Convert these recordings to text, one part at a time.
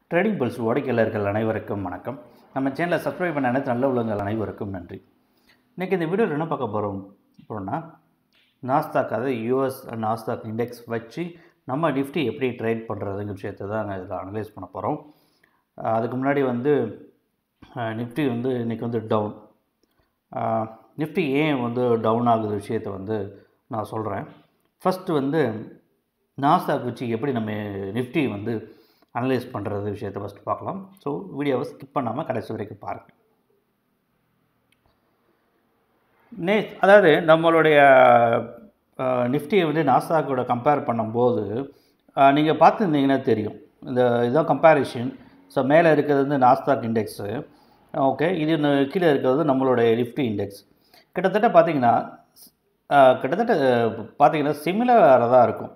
trading pulse ஓடைக்கலர்கள் அனைவருக்கும் வணக்கம் நம்ம சேனலை சப்ஸ்கிரைப் பண்ண அனைத்து நல்ல உள்ளங்கள் அனைவருக்கும் நன்றி இன்றைக்கி இந்த வீடியோவில் என்ன பார்க்க போகிறோம் போகிறோம்னா நாஸ்தாக் அதாவது யூஎஸ் நாஸ்தாக் இண்டெக்ஸ் வச்சு நம்ம நிஃப்டி எப்படி ட்ரேட் பண்ணுறதுங்கிற விஷயத்தை தான் நான் இதில் அனலைஸ் பண்ண போகிறோம் அதுக்கு முன்னாடி வந்து நிஃப்டி வந்து இன்றைக்கி வந்து டவுன் நிஃப்டி ஏன் வந்து டவுன் ஆகுது விஷயத்தை வந்து நான் சொல்கிறேன் ஃபஸ்ட்டு வந்து நாஸ்தாக் வச்சு எப்படி நம்ம நிஃப்டி வந்து அனலைஸ் பண்ணுறது விஷயத்தை ஃபஸ்ட்டு பார்க்கலாம் ஸோ வீடியோவை ஸ்கிப் பண்ணாமல் கடைசி வரைக்கும் பாருங்கள் நே அதாவது நம்மளுடைய நிஃப்டியை வந்து நாஸ்தாக்கோட கம்பேர் பண்ணும்போது நீங்கள் பார்த்துருந்தீங்கன்னா தெரியும் இந்த இதுதான் கம்பேரிஷன் ஸோ மேலே இருக்கிறது வந்து நாஸ்தாக் இண்டெக்ஸு ஓகே இது கீழே இருக்கிறது நம்மளுடைய நிஃப்டி இண்டெக்ஸ் கிட்டத்தட்ட பார்த்தீங்கன்னா கிட்டத்தட்ட பார்த்தீங்கன்னா சிமிலராக தான் இருக்கும்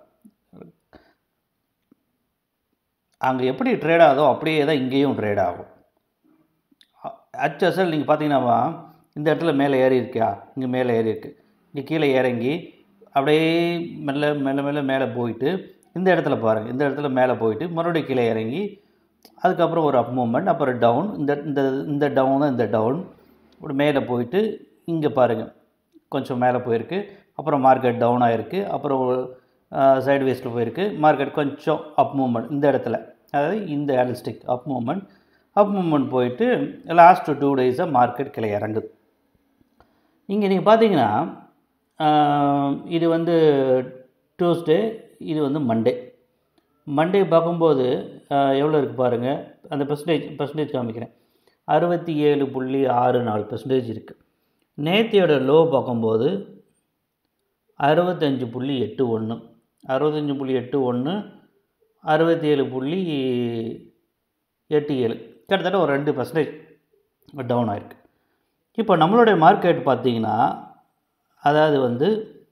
அங்கே எப்படி ட்ரேட் ஆகுதோ அப்படியே தான் இங்கேயும் ட்ரேட் ஆகும் ஹச்எஸ்எல் நீங்கள் பார்த்தீங்கன்னா இந்த இடத்துல மேலே ஏறி இருக்கியா இங்கே மேலே ஏறி இருக்கு இங்கே கீழே இறங்கி அப்படியே மெல்ல மெல்ல மெல்ல மேலே போயிட்டு இந்த இடத்துல பாருங்கள் இந்த இடத்துல மேலே போயிட்டு மறுபடியும் கீழே இறங்கி அதுக்கப்புறம் ஒரு அப் மூமெண்ட் அப்புறம் டவுன் இந்த இந்த இந்த டவுன் தான் இந்த டவுன் இப்படி மேலே போயிட்டு இங்கே பாருங்கள் கொஞ்சம் மேலே போயிருக்கு அப்புறம் மார்க்கெட் டவுன் ஆகிருக்கு அப்புறம் சைடு வேஸ்ட்டில் போயிருக்கு மார்க்கெட் கொஞ்சம் அப் மூமெண்ட் இந்த இடத்துல அதாவது இந்த elastic up movement up movement போயிட்டு லாஸ்ட் டூ டேஸாக மார்க்கெட் கிளை இறங்குது இங்கே நீங்கள் பார்த்தீங்கன்னா இது வந்து டியூஸ்டே இது வந்து மண்டே மண்டே பார்க்கும்போது எவ்வளோ இருக்குது பாருங்கள் அந்த பெர்சன்டேஜ் பெர்சன்டேஜ் காமிக்கிறேன் அறுபத்தி ஏழு புள்ளி ஆறு நாலு பெர்சன்டேஜ் இருக்குது நேத்தியோட லோ பார்க்கும்போது அறுபத்தஞ்சு புள்ளி எட்டு ஒன்று அறுபத்தஞ்சு புள்ளி எட்டு ஒன்று அறுபத்தி ஏழு புள்ளி எட்டு ஏழு கிட்டத்தட்ட ஒரு ரெண்டு பர்சன்டேஜ் டவுன் ஆகிருக்கு இப்போ நம்மளுடைய மார்க்கெட் பார்த்திங்கன்னா அதாவது வந்து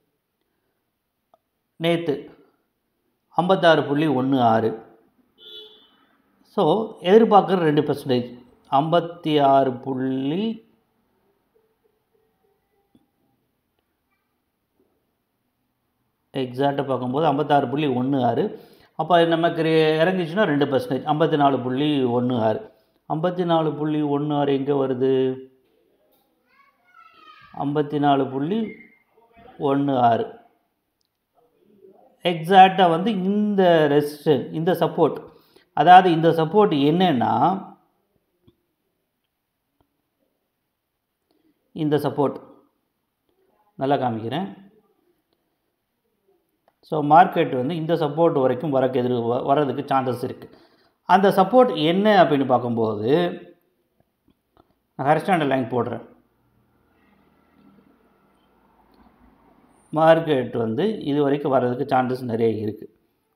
நேற்று ஐம்பத்தாறு புள்ளி ஒன்று ஆறு ஸோ எதிர்பார்க்குற ரெண்டு பர்சன்டேஜ் ஐம்பத்தி ஆறு புள்ளி எக்ஸாக்டாக பார்க்கும்போது ஐம்பத்தாறு புள்ளி ஒன்று ஆறு அப்போ நமக்கு இறங்கிச்சுன்னா ரெண்டு பர்சன்டேஜ் ஐம்பத்தி நாலு புள்ளி ஒன்று ஆறு ஐம்பத்தி நாலு புள்ளி ஒன்று ஆறு எங்கே வருது ஐம்பத்தி நாலு புள்ளி ஒன்று ஆறு எக்ஸாக்டாக வந்து இந்த ரெசிஸ்டன் இந்த சப்போர்ட் அதாவது இந்த சப்போர்ட் என்னென்னா இந்த சப்போர்ட் நல்லா காமிக்கிறேன் ஸோ மார்க்கெட் வந்து இந்த சப்போர்ட் வரைக்கும் வரக்கு எதிர் வர்றதுக்கு சான்சஸ் இருக்குது அந்த சப்போர்ட் என்ன அப்படின்னு பார்க்கும்போது நான் ஹரிஸ்டாண்டர் லைன் போடுறேன் மார்க்கெட் வந்து இது வரைக்கும் வர்றதுக்கு சான்சஸ் நிறைய இருக்குது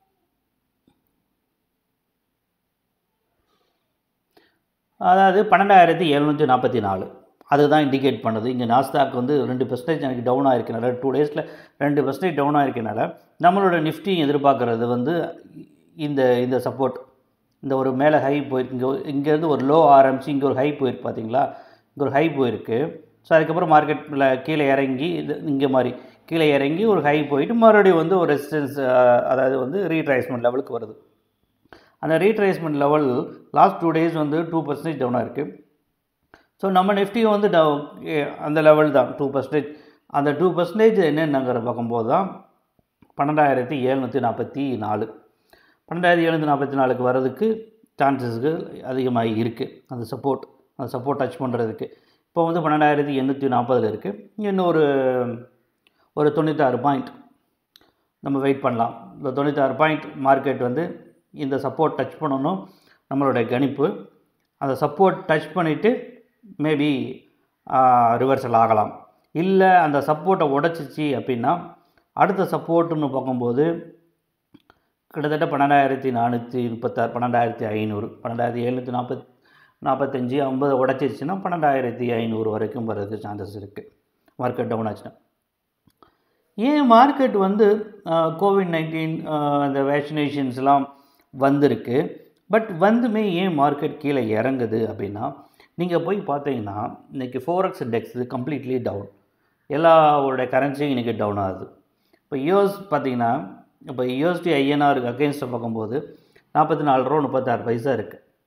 அதாவது பன்னெண்டாயிரத்தி எழுநூற்றி நாற்பத்தி நாலு அதுதான் இண்டிகேட் பண்ணுது இங்கே நாஸ்தாக் வந்து ரெண்டு பர்சன்டேஜ் எனக்கு டவுன் ஆகிருக்கனால டூ டேஸில் ரெண்டு பர்சன்டேஜ் டவுன் ஆகிருக்கனால நம்மளோட நிஃப்டி எதிர்பார்க்குறது வந்து இந்த இந்த சப்போர்ட் இந்த ஒரு மேலே ஹை போயிருக்கு இங்கே இங்கேருந்து ஒரு லோ ஆரம்பிச்சு இங்கே ஒரு ஹை போயிருக்கு பார்த்தீங்களா இங்கே ஒரு ஹை போயிருக்கு ஸோ அதுக்கப்புறம் மார்க்கெட்டில் கீழே இறங்கி இது இங்கே மாதிரி கீழே இறங்கி ஒரு ஹை போயிட்டு மறுபடியும் வந்து ஒரு ரெசிஸ்டன்ஸ் அதாவது வந்து ரீட்ரைஸ்மெண்ட் லெவலுக்கு வருது அந்த retracement level last two days வந்து டூ பர்சன்டேஜ் டவுனாக இருக்குது ஸோ நம்ம நிஃப்டியும் வந்து டவு அந்த லெவல் தான் டூ பர்சன்டேஜ் அந்த டூ பர்சன்டேஜ் என்னென்னங்கிற பார்க்கும்போது தான் பன்னெண்டாயிரத்தி எழுநூற்றி நாற்பத்தி நாலு பன்னெண்டாயிரத்தி எழுநூற்றி நாற்பத்தி நாலுக்கு வர்றதுக்கு சான்சஸ்கள் அதிகமாக இருக்குது அந்த சப்போர்ட் அந்த சப்போர்ட் டச் பண்ணுறதுக்கு இப்போ வந்து பன்னெண்டாயிரத்தி எண்ணூற்றி நாற்பதில் இருக்குது இன்னும் ஒரு ஒரு தொண்ணூற்றாறு பாயிண்ட் நம்ம வெயிட் பண்ணலாம் இந்த தொண்ணூற்றாறு பாயிண்ட் மார்க்கெட் வந்து இந்த சப்போர்ட் டச் பண்ணணும் நம்மளுடைய கணிப்பு அந்த சப்போர்ட் டச் பண்ணிவிட்டு மேபி ரிவர்சல் ஆகலாம் இல்லை அந்த சப்போர்ட்டை உடச்சிச்சு அப்படின்னா அடுத்த சப்போர்ட்டுன்னு பார்க்கும்போது கிட்டத்தட்ட பன்னெண்டாயிரத்தி நானூற்றி முப்பத்தாறு பன்னெண்டாயிரத்தி ஐநூறு பன்னெண்டாயிரத்தி எழுநூற்றி நாற்பத் நாற்பத்தஞ்சி ஐம்பது உடச்சிருச்சுன்னா பன்னெண்டாயிரத்தி ஐநூறு வரைக்கும் வர்றதுக்கு சான்சஸ் இருக்குது மார்க்கெட் டவுன் ஆச்சுன்னா ஏன் மார்க்கெட் வந்து கோவிட் நைன்டீன் அந்த வேக்சினேஷன்ஸ்லாம் வந்திருக்கு பட் வந்துமே ஏன் மார்க்கெட் கீழே இறங்குது அப்படின்னா நீங்கள் போய் பார்த்தீங்கன்னா இன்றைக்கி ஃபோரெக்ஸ் இண்டெக்ஸ் கம்ப்ளீட்லி டவுன் எல்லாவோடைய கரன்சியும் இன்றைக்கி டவுன் ஆகுது இப்போ யூஎஸ் பார்த்தீங்கன்னா இப்போ யூஎஸ்டி ஐஎன்ஆருக்கு அகேன்ஸ்டாக பார்க்கும்போது நாற்பத்தி நாலு ரூபா முப்பத்தாறு பைசா இருக்குது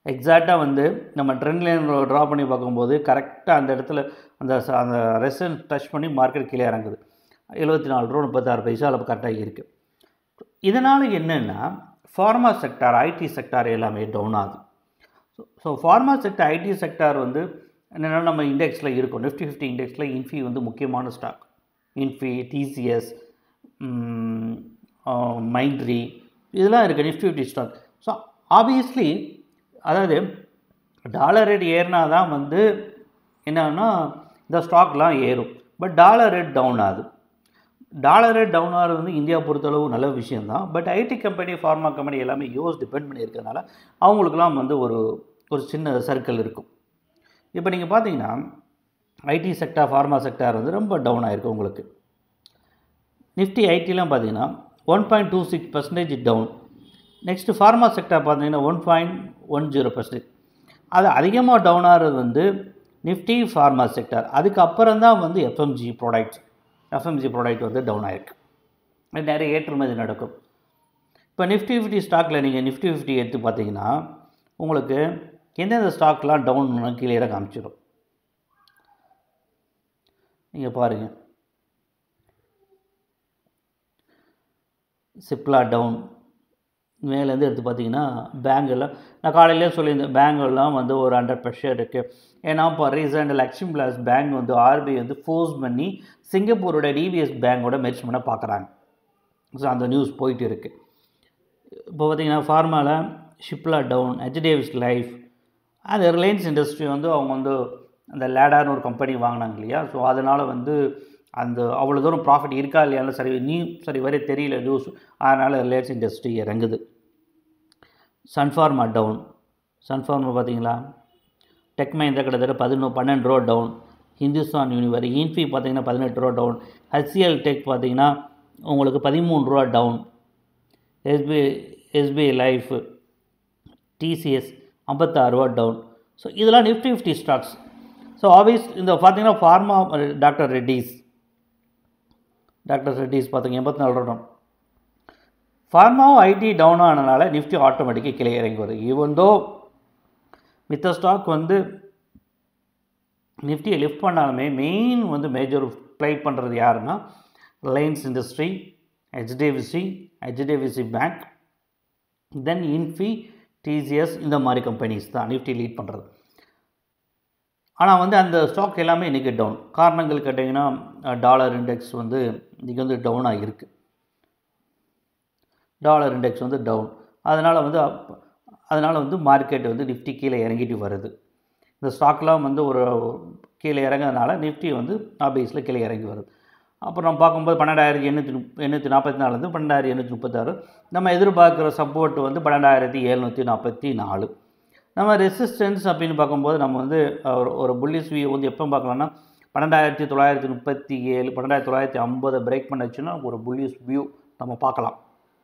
எக்ஸாக்டாக வந்து நம்ம ட்ரெண்ட் லைன் ட்ரா பண்ணி பார்க்கும்போது கரெக்டாக அந்த இடத்துல அந்த ச- அந்த ரெசன் டச் பண்ணி மார்க்கெட் கீழே இறங்குது எழுபத்தி நாலு ரூபா முப்பத்தாறு பைசா அளவு கரெக்டாக இருக்குது இதனால் என்னென்னா ஃபார்மா செக்டார் ஐடி செக்டார் எல்லாமே டவுன் ஆகுது so so pharma sector IT sector வந்து என்னென்னா நம்ம இண்டெக்ஸில் இருக்கும் நிஃப்டி ஃபிஃப்டி இண்டெக்ஸில் இன்ஃபி வந்து முக்கியமான ஸ்டாக் இன்ஃபி டிசிஎஸ் மைண்ட்ரி இதெல்லாம் இருக்குது Nifty fifty stock so obviously அதாவது டாலர் ரேட் ஏறினா தான் வந்து என்னன்னா இந்த ஸ்டாக்லாம் ஏறும் பட் டாலர் ரேட் டவுன் ஆகுது டாலர் ரேட் டவுன் ஆகிறது வந்து இந்தியா பொறுத்தளவு நல்ல விஷயந்தான் but IT company pharma company எல்லாமே யூஎஸ் டிபெண்ட் பண்ணியிருக்கிறதுனால அவங்களுக்குலாம் வந்து ஒரு ஒரு சின்ன சர்க்கிள் இருக்கும் இப்போ நீங்கள் பார்த்தீங்கன்னா ஐடி செக்டார் ஃபார்மா செக்டார் வந்து ரொம்ப டவுன் ஆகிருக்கு உங்களுக்கு நிஃப்டி ஐடிலாம் பார்த்தீங்கன்னா one point two six percentage down next pharma sector பார்த்தீங்கன்னா one point one zero percentage அது அதிகமாக டவுன் ஆகிறது வந்து நிஃப்டி ஃபார்மா செக்டார் அதுக்கப்புறம் தான் வந்து எஃப்எம்ஜி ப்ராடக்ட்ஸ் எஃப்எம்ஜி ப்ராடக்ட் வந்து டவுன் ஆகிருக்கு இது நிறைய ஏற்றுமதி நடக்கும் இப்போ நிஃப்டி ஃபிஃப்டி ஸ்டாக்கில் நீங்கள் நிஃப்டி ஃபிஃப்டி எடுத்து பார்த்தீங்கன்னா உங்களுக்கு எந்தெந்த ஸ்டாக்லாம் டவுன் கீழே காமிச்சிடும் நீங்கள் பாருங்கள் சிப்லா டவுன் மேலேருந்து எடுத்து பார்த்தீங்கன்னா பேங்க் எல்லாம் நான் காலையிலே சொல்லியிருந்தேன் பேங்க் எல்லாம் வந்து ஒரு ஹண்ட்ரட் ப்ரெஷர் இருக்குது ஏன்னா இப்போ ரீசெண்ட் லக்ஷ்மி பிளாஸ் பேங்க் வந்து ஆர்பிஐ வந்து ஃபோர்ஸ் பண்ணி சிங்கப்பூரோட டிவிஎஸ் பேங்கோட மெர்ச் பண்ண பார்க்குறாங்க ஸோ அந்த நியூஸ் போயிட்டு இருக்குது இப்போ பார்த்தீங்கன்னா ஃபார்மாவில் ஷிப்லா டவுன் ஹெச்டிஎஃப்ஸ் லைஃப் அது ரிலையன்ஸ் இண்டஸ்ட்ரி வந்து அவங்க வந்து அந்த லேடார்னு ஒரு கம்பெனி வாங்கினாங்க இல்லையா ஸோ அதனால் வந்து அந்த அவ்வளோ தூரம் ப்ராஃபிட் இருக்கா இல்லையான்னு சரி நீ சரி வரை தெரியல நியூஸ் அதனால் ரிலையன்ஸ் இண்டஸ்ட்ரி இறங்குது சன்ஃபார்மா டவுன் சன்ஃபார்மா பார்த்தீங்களா டெக் மஹிந்திரா கிட்டத்தட்ட பதினொன்று பன்னெண்டு ரூபா டவுன் ஹிந்துஸ்தான் யூனிவர் இன்ஃபி பார்த்தீங்கன்னா பதினெட்டு ரூபா டவுன் ஹெச்சிஎல் டெக் பார்த்தீங்கன்னா உங்களுக்கு பதிமூணு ரூபா down SBI SBI life TCS ஐம்பத்தாறு ரூபா டவுன் ஸோ இதெல்லாம் Nifty fifty stocks so obvious இந்த பார்த்தீங்கன்னா pharma doctor Reddy's doctor Reddy's பார்த்தீங்க எண்பத்தி நாலு ரூபா டவுன் ஃபார்மாவும் ஐடி டவுன் ஆனனால நிஃப்டி ஆட்டோமேட்டிக்காக கீழே இறங்கி வருது ஈவன் தோ மித்த ஸ்டாக் வந்து நிஃப்டியை லிஃப்ட் பண்ணாலுமே மெயின் வந்து மேஜர் ப்ளே பண்ணுறது யாருன்னா Reliance industry HDFC HDFC bank then Infy TCS இந்த மாதிரி கம்பெனிஸ் தான் நிஃப்டி லீட் பண்ணுறது ஆனால் வந்து அந்த ஸ்டாக் எல்லாமே இன்றைக்கி டவுன் காரணங்கள் கேட்டிங்கன்னா டாலர் இண்டெக்ஸ் வந்து இன்றைக்கி வந்து டவுனாக இருக்குது டாலர் இண்டெக்ஸ் வந்து டவுன் அதனால் வந்து அப்- அதனால் வந்து மார்க்கெட் வந்து நிஃப்டி கீழே இறங்கிட்டு வருது இந்த ஸ்டாக்லாம் வந்து ஒரு கீழே இறங்குறதுனால நிஃப்டி வந்து ஆபீஸில் கீழே இறங்கி வருது அப்புறம் நம்ம பார்க்கும்போது பன்னெண்டாயிரத்தி எண்ணூற்றி எண்ணூற்றி நாற்பத்தி நாலுலேருந்து பன்னெண்டாயிரத்தி எண்ணூற்றி முப்பத்தாறு நம்ம எதிர்பார்க்குற சப்போர்ட் வந்து பன்னெண்டாயிரத்தி எழுநூற்றி நாற்பத்தி நாலு நம்ம ரெசிஸ்டன்ஸ் அப்படின்னு பார்க்கும்போது நம்ம வந்து ஒரு ஒரு புல்லிஸ் வியூ வந்து எப்போ பார்க்கலாம்னா பன்னெண்டாயிரத்தி தொள்ளாயிரத்தி முப்பத்தி ஏழு பன்னெண்டாயிரத்தி தொள்ளாயிரத்தி ஐம்பதை பிரேக் பண்ணுச்சுன்னா ஒரு புல்லிஸ் வியூ நம்ம பார்க்கலாம்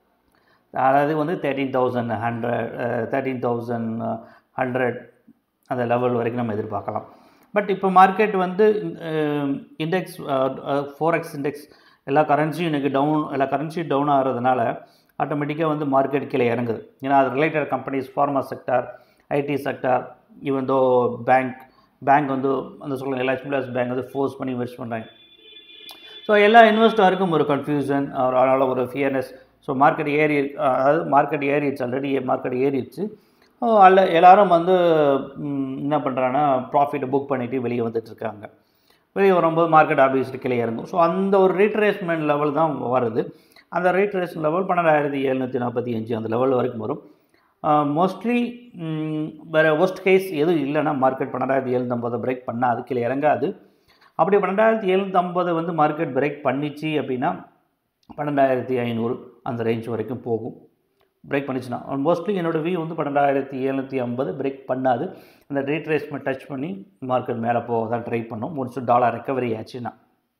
அதாவது வந்து thirteen thousand hundred thirteen thousand hundred அந்த லெவல் வரைக்கும் நம்ம எதிர்பார்க்கலாம் பட் இப்போ மார்க்கெட் வந்து இண்டெக்ஸ் ஃபோரெக்ஸ் இண்டெக்ஸ் எல்லா கரன்சியும் இன்றைக்கி டவுன் எல்லா கரன்சியும் டவுன் ஆகிறதுனால ஆட்டோமேட்டிக்காக வந்து மார்க்கெட் கீழே இறங்குது ஏன்னா அது related companies pharma sector IT sector even though bank bank வந்து அந்த சொல்லுங்கள் லட்சுமி விலாஸ் பேங்க் வந்து ஃபோர்ஸ் பண்ணி இன்வெஸ்ட் பண்ணுறாங்க ஸோ எல்லா இன்வெஸ்டருக்கும் ஒரு கன்ஃபியூஷன் அதனால் ஒரு ஃபியர்னஸ் ஸோ மார்க்கெட் ஏறி அதாவது மார்க்கெட் ஏறிடுச்சு ஆல்ரெடி மார்க்கெட் ஏறிடுச்சு அல்ல எல்லாரும் வந்து ம், என்ன பண்ணுறாங்கன்னா ப்ராஃபிட்டை புக் பண்ணிவிட்டு வெளியே வந்துட்டுருக்காங்க வெளியே வரும்போது மார்க்கெட் ஆபீஸ்க்கு கீழே இறங்கும் ஸோ அந்த ஒரு ரீட்ரேஸ்மெண்ட் லெவல் தான் வருது அந்த ரீட்ரேஸ்மெண்ட் லெவல் பன்னெண்டாயிரத்தி எழுநூற்றி நாற்பத்தி அஞ்சு அந்த லெவல் வரைக்கும் வரும் மோஸ்ட்லி வேறு ஒஸ்ட் கேஸ் எதுவும் இல்லைன்னா மார்க்கெட் பன்னெண்டாயிரத்தி எழுநூற்றம்பதை பிரேக் பண்ணாது கீழே இறங்காது அப்படி பன்னெண்டாயிரத்தி எழுநூற்றம்பது வந்து மார்க்கெட் பிரேக் பண்ணிச்சு அப்படின்னா பன்னெண்டாயிரத்தி ஐநூறு அந்த ரேஞ்ச் வரைக்கும் போகும் பிரேக் பண்ணிச்சுன்னா மோஸ்ட்லி என்னோடய வியூ வந்து பன்னெண்டாயிரத்தி எழுநூற்றி ஐம்பது பிரேக் பண்ணாது அந்த ரீட்ரேஸ்மெண்ட் டச் பண்ணி மார்க்கெட் மேலே போக தான் ட்ரை பண்ணோம் முடிச்சு டாலர் ரெக்கவரி ஆச்சுன்னா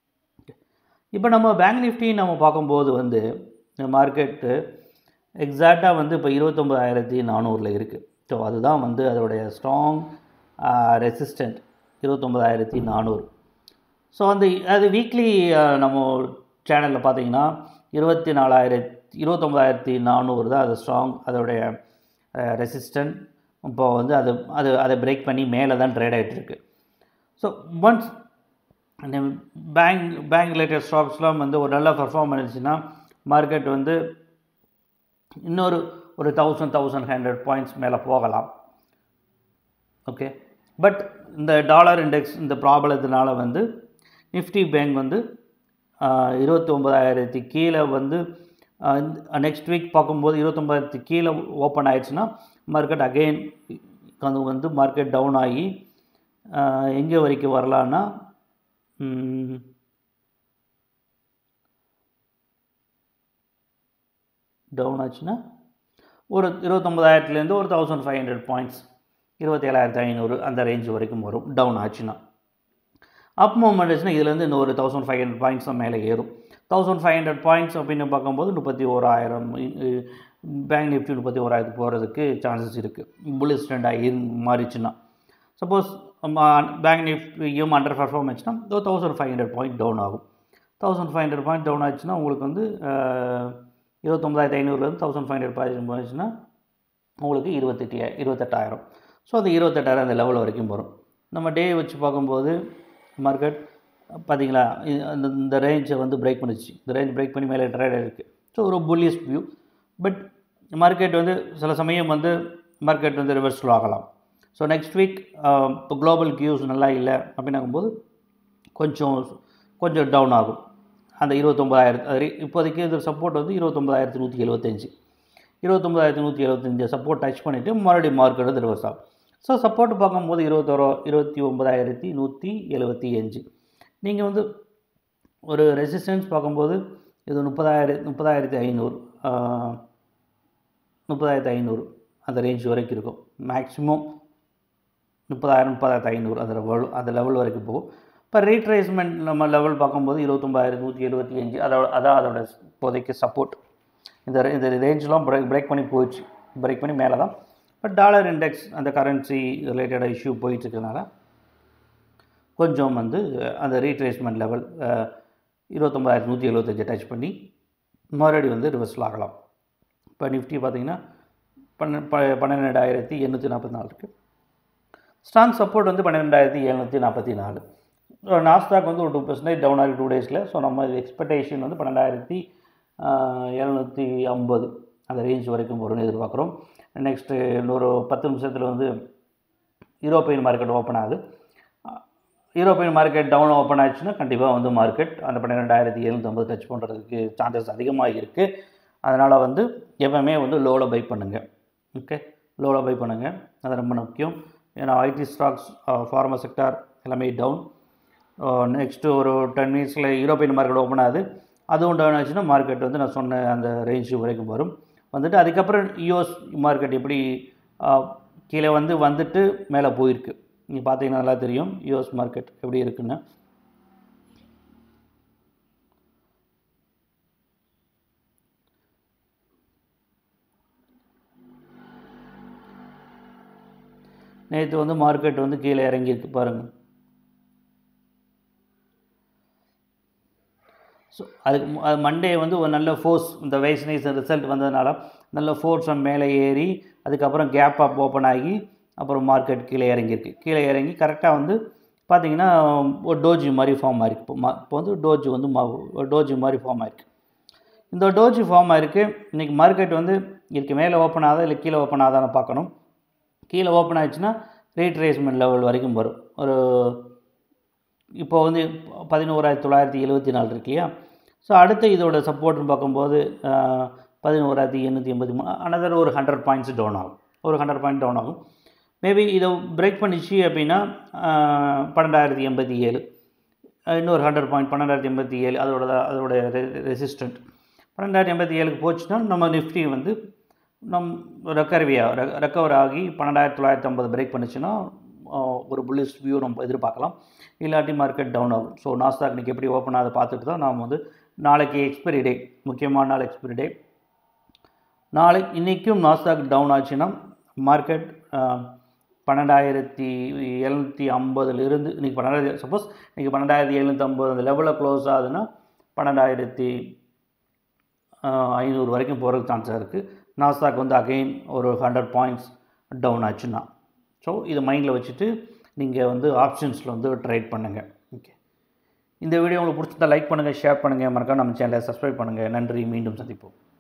இப்போ நம்ம பேங்க் நிஃப்டி நம்ம பார்க்கும்போது வந்து இந்த மார்க்கெட்டு எக்ஸாக்டாக வந்து இப்போ இருபத்தொம்பதாயிரத்தி நானூறில் இருக்குது ஸோ அதுதான் வந்து அதோடைய ஸ்ட்ராங் ரெசிஸ்டண்ட் இருபத்தொம்பதாயிரத்தி நானூறு ஸோ அந்த அது வீக்லி நம்ம சேனலில் பார்த்தீங்கன்னா இருபத்தி நாலாயிரத்தி இருபத்தொம்பதாயிரத்தி நானூறு தான் அது ஸ்ட்ராங் அதோடைய ரெசிஸ்டன்ட் இப்போ வந்து அது அது அதை பிரேக் பண்ணி மேலே தான் ட்ரேட் ஆகிட்டு இருக்கு so once bank bank related ஸ்டாக்ஸ்லாம் வந்து ஒரு நல்ல பர்ஃபார்ம் பண்ணிச்சுன்னா மார்க்கெட் வந்து இன்னொரு ஒரு தௌசண்ட் தௌசண்ட் ஹண்ட்ரட் பாயிண்ட்ஸ் மேலே போகலாம் ஓகே பட் இந்த டாலர் இண்டெக்ஸ் இந்த ப்ராப்ளத்தினால வந்து நிஃப்டி பேங்க் வந்து இருபத்தி ஒம்பதாயிரத்தி கீழே வந்து நெக்ஸ்ட் வீக் பார்க்கும்போது இருபத்தொம்பதாயிரத்தி கீழே ஓப்பன் ஆயிடுச்சுன்னா மார்க்கெட் அகெயின் அது வந்து மார்க்கெட் டவுன் ஆகி எங்கே வரைக்கும் வரலான்னா டவுன் ஆச்சுன்னா ஒரு இருபத்தொம்பதாயிரத்துலேருந்து ஒரு தௌசண்ட் ஃபைவ் ஹண்ட்ரட் பாயிண்ட்ஸ் இருபத்தேழாயிரத்து ஐநூறு அந்த ரேஞ்ச் வரைக்கும் வரும் டவுன் ஆச்சுன்னா அப் மூமெண்ட் ஆச்சுன்னா இதுலேருந்து இன்னும் ஒரு தௌசண்ட் ஃபைவ் ஹண்ட்ரட் பாயிண்ட்ஸ் மேலே ஏறும் தௌசண்ட் ஃபைவ் ஹண்ட்ரட் பாயிண்ட்ஸ் அப்படின்னு பார்க்கும்போது முப்பத்தி ஓராயிரம் பேங்க் நிஃப்டி முப்பத்தி ஓராயிரத்து போகிறதுக்கு சான்சஸ் இருக்குது புல்லிஸ் ட்ரெண்டாக மாறிச்சுன்னா சப்போஸ் பேங்க் நிஃப்டியும் அண்டர் பர்ஃபார்ம் ஆச்சுன்னா ஒரு thousand five hundred point down ஆகும் thousand five hundred point down ஆச்சுன்னா உங்களுக்கு வந்து இருபத்தொம்பதாயிரத்து ஐநூறுலேருந்து தௌசண்ட் ஃபைவ் ஹண்ட்ரட் பாயிண்ட் போச்சுன்னா உங்களுக்கு இருபத்தெட்டு இருபத்தெட்டாயிரம் ஸோ அந்த இருபத்தெட்டாயிரம் அந்த லெவல் வரைக்கும் வரும் நம்ம டே வச்சு பார்க்கும்போது மார்க்கெட் பார்த்தீங்களா அந்த இந்த ரேஞ்சை வந்து பிரேக் பண்ணிச்சு இந்த ரேஞ்ச் பிரேக் பண்ணி மேலே ட்ரேட் இருக்குது ஸோ ஒரு புல்லியஸ்ட் வியூ பட் மார்க்கெட் வந்து சில சமயம் வந்து மார்க்கெட் வந்து ரிவர்ஸில் ஆகலாம் ஸோ நெக்ஸ்ட் வீக் இப்போ குளோபல் கியூஸ் நல்லா இல்லை அப்படின்னாகும்போது கொஞ்சம் கொஞ்சம் டவுன் ஆகும் அந்த இருபத்தொம்பதாயிரத்து இப்போதைக்கு இது சப்போர்ட் வந்து இருபத்தொம்பதாயிரத்து நூற்றி எழுபத்தஞ்சி இருபத்தொம்பதாயிரத்து நூற்றி எழுபத்தஞ்சு சப்போர்ட் டச் பண்ணிவிட்டு மறுபடியும் மார்க்கெட் வந்து ரிவர்ஸ் ஆகும் ஸோ சப்போர்ட் பார்க்கும்போது இருபத்தோரோ இருபத்தி ஒம்பதாயிரத்தி நூற்றி எழுபத்தி அஞ்சு நீங்கள் வந்து ஒரு ரெசிஸ்டன்ஸ் பார்க்கும்போது இது முப்பதாயிரம் முப்பதாயிரத்தி ஐநூறு முப்பதாயிரத்தி ஐநூறு அந்த ரேஞ்ச் வரைக்கும் இருக்கும் மேக்ஸிமம் முப்பதாயிரம் முப்பதாயிரத்து ஐநூறு அந்த லெவல் அந்த லெவல் வரைக்கும் போகும் இப்போ ரீட்ரேஸ்மெண்ட் நம்ம லெவல் பார்க்கும்போது இருபத்தொம்பதாயிரத்தி நூற்றி எழுபத்தி அஞ்சு அதோட அதான் அதோட இப்போதைக்கு சப்போர்ட் இந்த இந்த ரேஞ்செலாம் பிரேக் பிரேக் பண்ணி போயிடுச்சு பிரேக் பண்ணி மேலே தான் பட் டாலர் இண்டெக்ஸ் அந்த கரன்சி ரிலேட்டடாக இஷ்யூ போயிட்டுருக்கனால கொஞ்சம் வந்து அந்த ரீட்ரேஸ்மெண்ட் லெவல் இருபத்தொம்பதாயிரத்தி நூற்றி எழுபத்தஞ்சு டச் பண்ணி மறுபடி வந்து ரிவர்ஸில் ஆகலாம் இப்போ நிஃப்டி பார்த்திங்கன்னா பன்ன ப பன்னிரெண்டாயிரத்தி எண்ணூற்றி நாற்பத்தி நாலு இருக்குது ஸ்ட்ராங் சப்போர்ட் வந்து பன்னிரெண்டாயிரத்தி எழுநூற்றி நாற்பத்தி நாலு நாஸ்டாக் வந்து ஒரு டூ பர்சன்டேஜ் டவுன் ஆகி டூ டேஸில் ஸோ நம்ம எக்ஸ்பெக்டேஷன் வந்து பன்னெண்டாயிரத்தி எழுநூற்றி ஐம்பது அந்த ரேஞ்ச் வரைக்கும் வரும்னு எதிர்பார்க்குறோம் நெக்ஸ்ட்டு இன்னொரு பத்து நிமிஷத்தில் வந்து யூரோப்பியன் மார்க்கெட் ஓப்பன் ஆகுது யூரோப்பியன் மார்க்கெட் டவுன் ஓப்பன் ஆச்சுன்னா கண்டிப்பாக வந்து மார்க்கெட் அந்த பன்னிரெண்டாயிரத்தி எழுநூற்றம்பது டச் பண்ணுறதுக்கு சான்சஸ் அதிகமாக இருக்குது அதனால் வந்து எப்பவுமே வந்து லோவில் பை பண்ணுங்கள் ஓகே லோவில் பை பண்ணுங்கள் அது ரொம்ப முக்கியம் ஏன்னா ஐடி ஸ்டாக்ஸ் ஃபார்மா செக்டார் எல்லாமே டவுன் நெக்ஸ்ட்டு ஒரு டென் மினிட்ஸில் யூரோப்பியன் மார்க்கெட் ஓப்பன் ஆகுது அதுவும் டவுன் ஆச்சுன்னா மார்க்கெட் வந்து நான் சொன்ன அந்த ரேஞ்சு வரைக்கும் வரும் வந்துட்டு அதுக்கப்புறம் யூஎஸ் மார்க்கெட் எப்படி கீழே வந்து வந்துட்டு மேலே போயிருக்கு நீங்கள் பார்த்தீங்கன்னா நல்லா தெரியும் யூஎஸ் மார்க்கெட் எப்படி இருக்குன்னு நேற்று வந்து மார்க்கெட் வந்து கீழே இறங்கியிருக்கு பாருங்கள் ஸோ அதுக்கு அது மண்டே வந்து ஒரு நல்ல ஃபோர்ஸ் இந்த வேக்சினேஷன் ரிசல்ட் வந்ததுனால நல்ல ஃபோர்ஸை மேலே ஏறி அதுக்கப்புறம் கேப் அப் ஓப்பன் ஆகி அப்புறம் மார்க்கெட் கீழே இறங்கியிருக்கு கீழே இறங்கி கரெக்டாக வந்து பார்த்திங்கன்னா ஒரு டோஜி மாதிரி ஃபார்ம் ஆயிருக்கு இப்போ மா இப்போ வந்து டோஜி வந்து மா டோஜி மாதிரி ஃபார்ம் ஆயிருக்கு இந்த டோஜி ஃபார்ம் ஆயிருக்கு இன்றைக்கி மார்க்கெட் வந்து இதுக்கு மேலே ஓப்பன் ஆகுதா இல்லை கீழே ஓப்பன் ஆகுதான்னு பார்க்கணும் கீழே ஓப்பன் ஆயிடுச்சுன்னா ரீட்ரேஸ்மெண்ட் லெவல் வரைக்கும் வரும் ஒரு இப்போ வந்து பதினோராயிரத்தி தொள்ளாயிரத்தி எழுபத்தி நாலு இருக்கு இல்லையா ஸோ அடுத்து இதோட சப்போர்ட்னு பார்க்கும்போது பதினோராயிரத்தி எண்ணூற்றி எண்பத்தி மூணு அனதர் ஒரு ஹண்ட்ரட் பாயிண்ட்ஸ் டவுன் ஆகும் ஒரு ஹண்ட்ரட் பாயிண்ட் டவுன் ஆகும் மேபி இதை பிரேக் பண்ணிச்சு அப்படின்னா பன்னெண்டாயிரத்தி எண்பத்தி ஏழு இன்னொரு ஹண்ட்ரட் பாயிண்ட் பன்னெண்டாயிரத்தி எண்பத்தி ஏழு அதோட அதோட ரெசிஸ்டண்ட் பன்னெண்டாயிரத்தி எண்பத்தி ஏழுக்கு போச்சுன்னா நம்ம நிஃப்டி வந்து நம் ரெக்கர்வியாக ரெக்கவர் ஆகி பன்னெண்டாயிரத்தி தொள்ளாயிரத்தி ஐம்பது பிரேக் பண்ணிச்சுன்னா ஒரு புல்லிஷ் வியூ நம்ம எதிர்பார்க்கலாம் இல்லாட்டி மார்க்கெட் டவுன் ஆகும் ஸோ நாஸ்டாக் இன்றைக்கி எப்படி ஓப்பன் ஆகுது பார்த்துட்டு தான் நாம் வந்து நாளைக்கு எக்ஸ்பைரி டே முக்கியமான நாள் எக்ஸ்பைரி டே நாளை இன்றைக்கும் நாஸ்டாக் டவுன் ஆச்சுன்னா மார்க்கெட் பன்னெண்டாயிரத்தி எழுநூற்றி ஐம்பதுலேருந்து இன்றைக்கி பன்னெண்டாயிரத்தி சப்போஸ் இன்றைக்கி பன்னெண்டாயிரத்தி எழுநூற்றி ஐம்பது அந்த லெவலில் க்ளோஸ் ஆகுதுன்னா பன்னெண்டாயிரத்தி ஐநூறு வரைக்கும் போகிறதுக்கு சான்ஸாக இருக்குது நாஸ்டாக் வந்து அகெயின் ஒரு ஹண்ட்ரட் பாயிண்ட்ஸ் டவுன் ஆச்சுன்னா ஸோ இதை மைண்டில் வச்சுட்டு நீங்கள் வந்து ஆப்ஷன்ஸில் வந்து ட்ரேட் பண்ணுங்கள் ஓகே இந்த வீடியோ உங்களுக்கு பிடிச்சிருந்தா லைக் பண்ணுங்கள் ஷேர் பண்ணுங்கள் மறக்காம நம்ம சேனலை சப்ஸ்கிரைப் பண்ணுங்கள் நன்றி மீண்டும் சந்திப்போம்